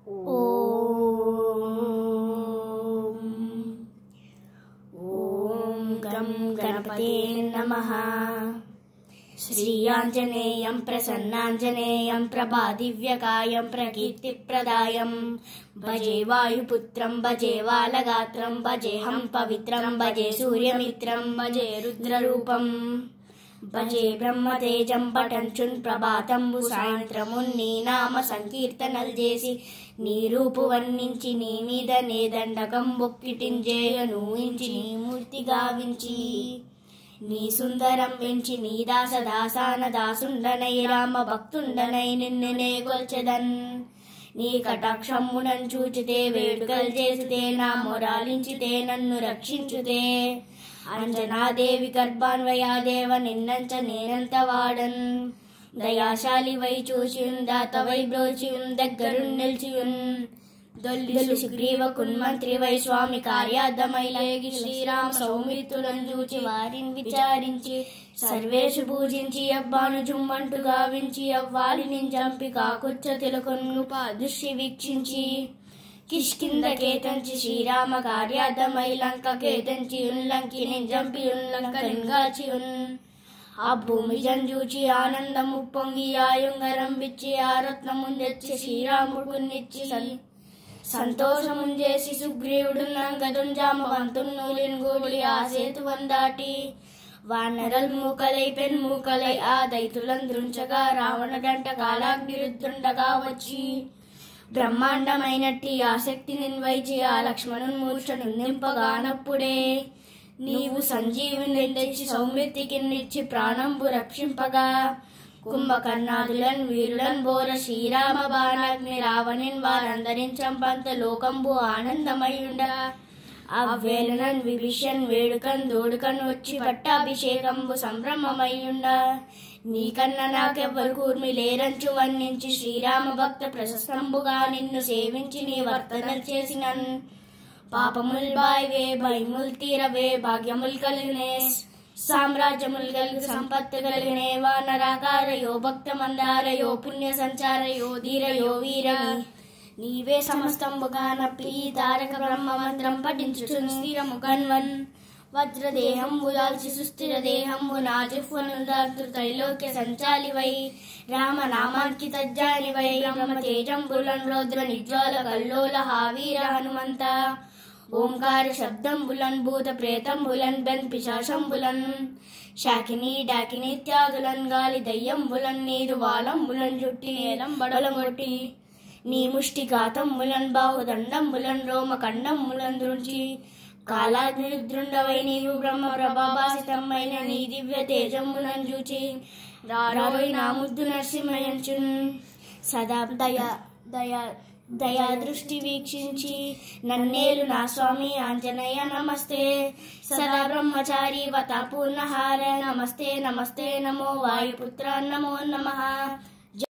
ॐ गं गणपते नमः श्रीयाञ्जनेयं प्रसन्नाञ्जनेयं प्रभादिव्यकायं प्रकीर्तिप्रदायं भजे वायुपुत्रं भजे वालगात्रं भजेऽहं पवित्रं भजे सूर्यमित्रं भजे रुद्ररूपम् భజే బ్రహ్మతేజం పఠంచున్ ప్రభాతంబు సాయంత్రము నీ నామ సంకీర్తనలు చేసి నీ రూపు వర్ణించి నీ మీద నే దండకం బొక్కిటించేయను ఊహించి నీ మూర్తి గావించి నీ సుందరం పెంచి నీ దాస దాసాన దాసుండనై రామ భక్తుండనై నిన్ను నే గొల్చెదన్ నీ కటాక్షమ్మునన్ చూచితే వేడుకలు చేసితే నా మొరాలించితే నన్ను రక్షించుతే అంజనాదేవి గర్భాన్వయాదేవ నిన్నంచ నేనంత వాడన్ దయాశాలి వై చూసియున్ దాతవై బ్రోచియున్ దగ్గరున్ నిలిచియున్ దొల్లి సుగ్రీవ కున్మంత్రి వై స్వామి కార్యార్థమై లేగి శ్రీరామ సౌమిత్రులను చూచి వారిని విచారించి సర్వేషు పూజించి అబ్బాను జుమ్మంటు గావించి అవ్వాలిని చంపి కాకుచ్చ తిలకొన్ను దృష్టి వీక్షించి కిష్కింద కేతంచి శ్రీరామ కార్యార్థమై లంక కేతంచి ఉల్లంకి నింజంపి ఉల్లంక లింగాచి ఉన్ ఆ భూమి జంజూచి ఆనందము పొంగి ఆయుంగరం విచ్చి ఆ రత్నముందెచ్చి శ్రీరాముడు నిచ్చి సంతోషమున్ చేసి సుగ్రీవుడు నంగదుంజామ వంతున్నూలిన్ గూడి ఆ సేతువం దాటి వానరల్ మూకలై పెన్ మూకలై ఆ దైతులను దృంచగా రావణడంట కాలాగ్ని రుద్రుండగా వచ్చి బ్రహ్మాండమైనట్టి ఆసక్తి నిన్వైచి ఆ లక్ష్మణుని మూర్ఛను నింపగానప్పుడే నీవు సంజీవుని తెచ్చి సౌమిత్రికి నిచ్చి ప్రాణంబు రక్షింపగా కుంభకర్ణాదులన్ వీరులన్ బోర శ్రీరామ బాణాగ్ని రావణిన్ వారందరిని చంపంత లోకంబు ఆనందమయుండగా అవ్వేలనన్ విభీషణ్ వేడుకన్ దోడుకన్ వచ్చి పట్టాభిషేకంబు సంభ్రమమయ్యుండ నీకన్నా నాకెవ్వరు కూర్మి లేరంచు వర్ణించి శ్రీరామ భక్త ప్రశస్తంబుగా నిన్ను సేవించి నీ వర్తనలు చేసినన్ పాపముల్ బాయ్వే భయముల్ తీరవే భాగ్యముల్ కలిగినే సామ్రాజ్యముల్ కలిగి సంపత్తు కలిగినే వానరాకారయో భక్త మందారయో పుణ్య సంచారయో ధీరయో వీరవి నీవే సమస్తంబుగా నప్పి తారక బ్రహ్మ మంత్రం పఠించు స్థిరము కన్వన్ వజ్రదేహంబు దాల్చి సుస్థిర దేహంబు నాజిహ్వను దాతృ త్రైలోక్య సంచాలివై రామనామాంకిత జానివై బ్రహ్మ తేజంబులన్ రౌద్ర నిజ్వాల కల్లోల హావీర హనుమంత ఓంకార శబ్దంబులన్ భూత ప్రేతంబులన్ బెన్ పిశాశంబులన్ శాకిని డాకిని ఇత్యాదులన్ గాలి దయ్యంబులన్ నీరు వాలంబులన్ జుట్టి నేలం బడలం కొట్టి నీ ముష్టి ఘాతంబులన్ బాహుదండంబులన్ రోమ కండంబులన్ దృంచి కాలాగ్నిరుద్రుండవై నీవు బ్రహ్మ ప్రభాభాసితమైన నీ దివ్య తేజములను చూచి రారోయ్ నా ముద్దు నరసింహయంచున్ సదా దయా దయా దయా దృష్టి వీక్షించి నన్నేలు నా స్వామి ఆంజనేయ నమస్తే సదా బ్రహ్మచారి వత పూర్ణహార నమస్తే నమస్తే నమో వాయుపుత్ర నమో నమః